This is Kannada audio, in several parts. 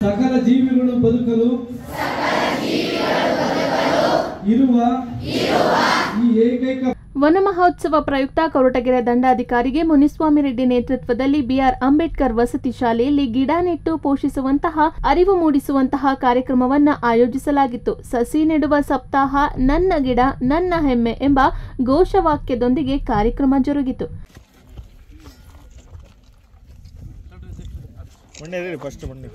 ಸಕಲ ಜೀವಿಗಳು ಬದುಕಲು ಇರುವ ಈ ಏಕೈಕ ವನ ಮಹೋತ್ಸವ ಪ್ರಯುಕ್ತ ಕೊರಟಗೆರೆ ದಂಡಾಧಿಕಾರಿಗೆ ಮುನಿಸ್ವಾಮಿ ರೆಡ್ಡಿ ನೇತೃತ್ವದಲ್ಲಿ ಬಿಆರ್ ಅಂಬೇಡ್ಕರ್ ವಸತಿ ಶಾಲೆಯಲ್ಲಿ ಗಿಡ ನೆಟ್ಟು ಪೋಷಿಸುವಂತಹ ಅರಿವು ಮೂಡಿಸುವಂತಹ ಕಾರ್ಯಕ್ರಮವನ್ನ ಆಯೋಜಿಸಲಾಗಿತ್ತು ಸಸಿ ನೆಡುವ ಸಪ್ತಾಹ ನನ್ನ ಗಿಡ ನನ್ನ ಹೆಮ್ಮೆ ಎಂಬ ಘೋಷವಾಕ್ಯದೊಂದಿಗೆ ಕಾರ್ಯಕ್ರಮ ಜರುಗಿತು ಫಸ್ಟ್ ಬನ್ನಿ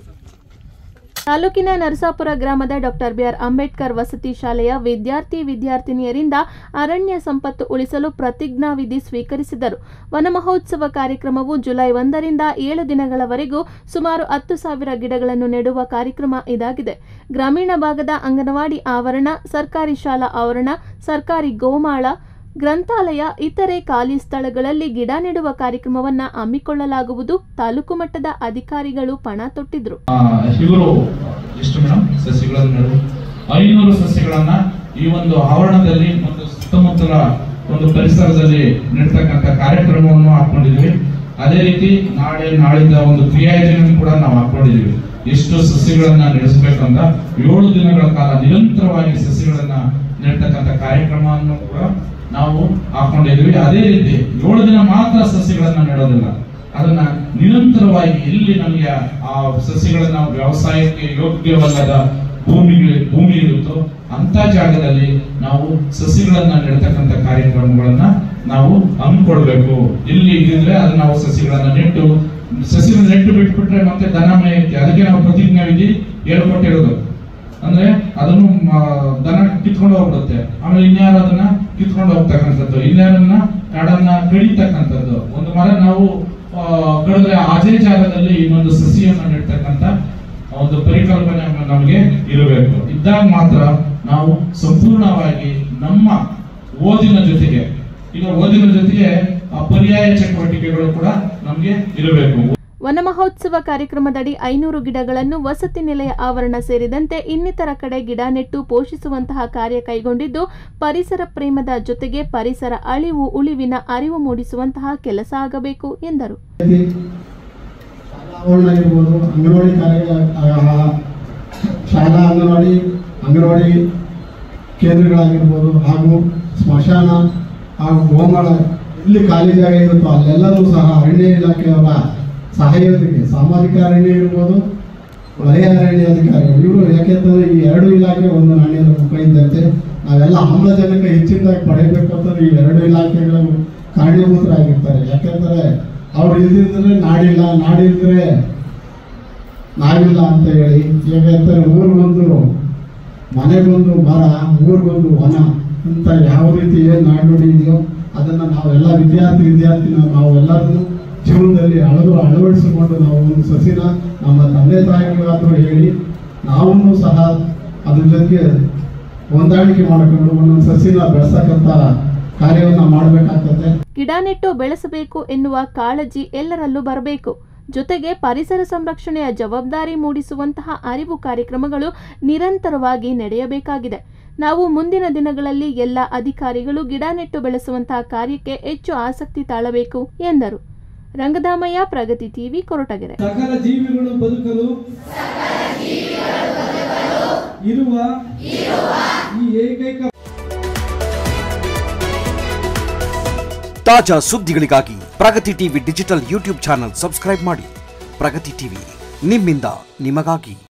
ತಾಲೂಕಿನ ನರಸಾಪುರ ಗ್ರಾಮದ ಡಾಕ್ಟರ್ ಬಿಆರ್ ಅಂಬೇಡ್ಕರ್ ವಸತಿ ಶಾಲೆಯ ವಿದ್ಯಾರ್ಥಿ ವಿದ್ಯಾರ್ಥಿನಿಯರಿಂದ ಅರಣ್ಯ ಸಂಪತ್ತು ಉಳಿಸಲು ಪ್ರತಿಜ್ಞಾವಿಧಿ ಸ್ವೀಕರಿಸಿದರು ವನ ಮಹೋತ್ಸವ ಕಾರ್ಯಕ್ರಮವು ಜುಲೈ ಒಂದರಿಂದ ಏಳು ದಿನಗಳವರೆಗೂ ಸುಮಾರು ಹತ್ತು ಸಾವಿರ ಗಿಡಗಳನ್ನು ನೆಡುವ ಕಾರ್ಯಕ್ರಮ ಇದಾಗಿದೆ ಗ್ರಾಮೀಣ ಭಾಗದ ಅಂಗನವಾಡಿ ಆವರಣ ಸರ್ಕಾರಿ ಶಾಲಾ ಆವರಣ ಸರ್ಕಾರಿ ಗೋಮಾಳ ಗ್ರಂಥಾಲಯ ಇತರೆ ಖಾಲಿ ಸ್ಥಳಗಳಲ್ಲಿ ಗಿಡ ನೆಡುವ ಕಾರ್ಯಕ್ರಮವನ್ನ ಹಮ್ಮಿಕೊಳ್ಳಲಾಗುವುದು ತಾಲೂಕು ಮಟ್ಟದ ಅಧಿಕಾರಿಗಳು ಪಣ ತೊಟ್ಟಿದ್ರು ಆ, ಇವರು ಎಷ್ಟು ಮೇಡಮ್ ಸಸ್ಯಗಳನ್ನು ನೆಡು ಐನೂರು ಸಸ್ಯಗಳನ್ನ ಈ ಒಂದು ಆವರಣದಲ್ಲಿ ಮತ್ತು ಸುತ್ತಮುತ್ತಲ ಒಂದು ಪರಿಸರದಲ್ಲಿ ನೆಡ್ತಕ್ಕಂಥ ಕಾರ್ಯಕ್ರಮವನ್ನು ಹಾಕೊಂಡಿದ್ವಿ ಅದೇ ರೀತಿ ನಾಳೆ ನಾಳಿದ್ದ ಒಂದು ಕ್ರಿಯಾಯೋಜನೆ ಕೂಡ ನಾವು ಹಾಕೊಂಡಿದೀವಿ ಎಷ್ಟು ಸಸ್ಯಗಳನ್ನ ನಡೆಸಬೇಕಂತ ಏಳು ದಿನಗಳ ಕಾಲ ನಿರಂತರವಾಗಿ ಸಸ್ಯಗಳನ್ನ ನೆಡ್ತಕ್ಕಂಥ ಕಾರ್ಯಕ್ರಮವನ್ನು ಕೂಡ ನಾವು ಹಾಕೊಂಡಿದ್ವಿ ಅದೇ ರೀತಿ ಏಳು ದಿನ ಮಾತ್ರ ಸಸ್ಯಗಳನ್ನ ನೆಡೋದಿಲ್ಲ ಅದನ್ನ ನಿರಂತರವಾಗಿ ಎಲ್ಲಿ ನಮಗೆ ಆ ಸಸ್ಯಗಳನ್ನ ವ್ಯವಸಾಯಕ್ಕೆ ಯೋಗ್ಯವಲ್ಲದ ಭೂಮಿ ಭೂಮಿ ಇರುತ್ತೋ ಅಂತ ಜಾಗದಲ್ಲಿ ನಾವು ಸಸ್ಯಗಳನ್ನ ನೆಡ್ತಕ್ಕಂಥ ಕಾರ್ಯಕ್ರಮಗಳನ್ನ ನಾವು ಹಮ್ಮಿಕೊಳ್ಬೇಕು ಎಲ್ಲಿ ಇದ್ರೆ ಅದನ್ನ ನಾವು ಸಸ್ಯಗಳನ್ನ ನೆಟ್ಟು ಸಸ್ಯಗಳನ್ನ ನೆಟ್ಟು ಬಿಟ್ಬಿಟ್ರೆ ಮತ್ತೆ ದನ ಮೇಯಕ್ಕೆ ಅದಕ್ಕೆ ನಾವು ಪ್ರತಿಜ್ಞಾ ವಿಧಿ ಹೇಳ್ಕೊಟ್ಟಿರೋದು ಅಂದ್ರೆ ಅದನ್ನು ಮ- ದನ ಕಿತ್ಕೊಂಡು ಹೋಗ್ಬಿಡುತ್ತೆ ಆಮೇಲೆ ಇನ್ಯಾರು ಅದನ್ನ ಕಿತ್ಕೊಂಡು ಹೋಗ್ತಕ್ಕಂಥದ್ದು ಇನ್ಯಾರನ್ನ ಕಾಡನ್ನ ಕಡಿತಕ್ಕಂಥದ್ದು ಒಂದು ಮರ ನಾವು ಆ, ಕಡಿದ್ರೆ ಅದೇ ಜಾಗದಲ್ಲಿ ಇನ್ನೊಂದು ಸಸಿಯನ್ನ ನೆಡ್ತಕ್ಕಂಥ ಒಂದು ಪರಿಕಲ್ಪನೆ ನಮಗೆ ಇರಬೇಕು ಇದ್ದಾಗ ಮಾತ್ರ ನಾವು ಸಂಪೂರ್ಣವಾಗಿ ನಮ್ಮ ಓದಿನ ಜೊತೆಗೆ ಈಗ ಓದಿನ ಜೊತೆಗೆ ಆ ಪರ್ಯಾಯ ಚಟುವಟಿಕೆಗಳು ಕೂಡ ನಮಗೆ ಇರಬೇಕು ವನ ಮಹೋತ್ಸವ ಕಾರ್ಯಕ್ರಮದಡಿ ಐನೂರು ಗಿಡಗಳನ್ನು ವಸತಿ ನಿಲಯ ಆವರಣ ಸೇರಿದಂತೆ ಇನ್ನಿತರ ಕಡೆ ಗಿಡ ನೆಟ್ಟು ಪೋಷಿಸುವಂತಹ ಕಾರ್ಯ ಕೈಗೊಂಡಿದ್ದು ಪರಿಸರ ಪ್ರೇಮದ ಜೊತೆಗೆ ಪರಿಸರ ಅಳಿವು ಉಳಿವಿನ ಅರಿವು ಮೂಡಿಸುವಂತಹ ಕೆಲಸ ಆಗಬೇಕು ಎಂದರು ಆವರಣ ಇರ್ಬೋದು ಅಂಗನವಾಡಿ ಕಾರ್ಯ ಆ, ಶಾಲಾ ಅಂಗನವಾಡಿ ಅಂಗನವಾಡಿ ಕೇಂದ್ರಗಳಾಗಿರ್ಬೋದು ಹಾಗೂ ಸ್ಮಶಾನ ಹಾಗೂ ಗೋಮಾಳ ಎಲ್ಲಿ ಖಾಲಿ ಜಾಗ ಇರುತ್ತೋ ಅಲ್ಲೆಲ್ಲರೂ ಸಹ ಅರಣ್ಯ ಇಲಾಖೆಯವರ ಸಹಯೋಗಕ್ಕೆ ಸಾಮಾಜಿಕ ಅರಣ್ಯ ಇರ್ಬೋದು ವಲಯ ಅರಣ್ಯ ಅಧಿಕಾರಿಗಳು ಇವರು ಯಾಕೆಂತಂದ್ರೆ ಈ ಎರಡು ಇಲಾಖೆ ಒಂದು ನಾಣ್ಯದ ಮುಖ ಇದ್ದಂತೆ ನಾವೆಲ್ಲ ಆಮ್ಲಜನಕ ಹೆಚ್ಚಿನದಾಗಿ ಪಡೆಯಬೇಕು ಅಂತಂದ್ರೆ ಈ ಎರಡು ಇಲಾಖೆಗಳು ಕಾರಣೀಭೂತರಾಗಿರ್ತಾರೆ ಯಾಕೆಂದ್ರೆ ಅವ್ರು ಇಲ್ದಿದ್ರೆ ನಾಡಿಲ್ಲ ನಾಡಿದ್ರೆ ನಾವಿಲ್ಲ ಅಂತ ಹೇಳಿ ಯಾಕೆಂತಾರೆ ಊರಿಗೊಂದು ಮನೆಗೊಂದು ಮರ ಊರಿಗೊಂದು ವನ ಅಂತ ಯಾವ ರೀತಿ ಏನು ನಾಡುನುಡಿ ಇದೆಯೋ ಅದನ್ನು ನಾವೆಲ್ಲ ವಿದ್ಯಾರ್ಥಿ ವಿದ್ಯಾರ್ಥಿನ ನಾವೆಲ್ಲರೂ ಜೀವನದಲ್ಲಿ ಅಳದು ಅಳವಡಿಸಿಕೊಂಡು ನಾವು ಒಂದು ಸಸಿನ ನಮ್ಮ ತಂದೆ ತಾಯಿಗಳಿಗಾದರೂ ಹೇಳಿ ನಾವೂ ಸಹ ಅದ್ರ ಜೊತೆಗೆ ಹೊಂದಾಣಿಕೆ ಮಾಡಿಕೊಂಡು ಒಂದೊಂದು ಸಸಿನ ಬೆಳೆಸಕ್ಕಂಥ ಕಾರ್ಯವನ್ನು ಮಾಡಬೇಕಾಗ್ತದೆ ಗಿಡ ನೆಟ್ಟು ಬೆಳೆಸಬೇಕು ಎನ್ನುವ ಕಾಳಜಿ ಎಲ್ಲರಲ್ಲೂ ಬರಬೇಕು ಜೊತೆಗೆ ಪರಿಸರ ಸಂರಕ್ಷಣೆಯ ಜವಾಬ್ದಾರಿ ಮೂಡಿಸುವಂತಹ ಅರಿವು ಕಾರ್ಯಕ್ರಮಗಳು ನಿರಂತರವಾಗಿ ನಡೆಯಬೇಕಾಗಿದೆ ನಾವು ಮುಂದಿನ ದಿನಗಳಲ್ಲಿ ಎಲ್ಲ ಅಧಿಕಾರಿಗಳು ಗಿಡ ನೆಟ್ಟು ಬೆಳೆಸುವಂತಹ ಕಾರ್ಯಕ್ಕೆ ಹೆಚ್ಚು ಆಸಕ್ತಿ ತಾಳಬೇಕು ಎಂದರು ರಂಗಧಾಮಯ್ಯ ಪ್ರಗತಿ ಟಿವಿ ಕೊರಟಗೆರೆ ಸಕಲ ಜೀವಿಗಳು ಬದುಕಲು ಇರುವ ಈ ಏಕೈಕ ತಾಜಾ ಸುದ್ದಿಗಳಿಗಾಗಿ Pragati TV digital YouTube channel subscribe ಮಾಡಿ ಪ್ರಗತಿ ಟಿವಿ ನಿಮ್ಮಿಂದ ನಿಮಗಾಗಿ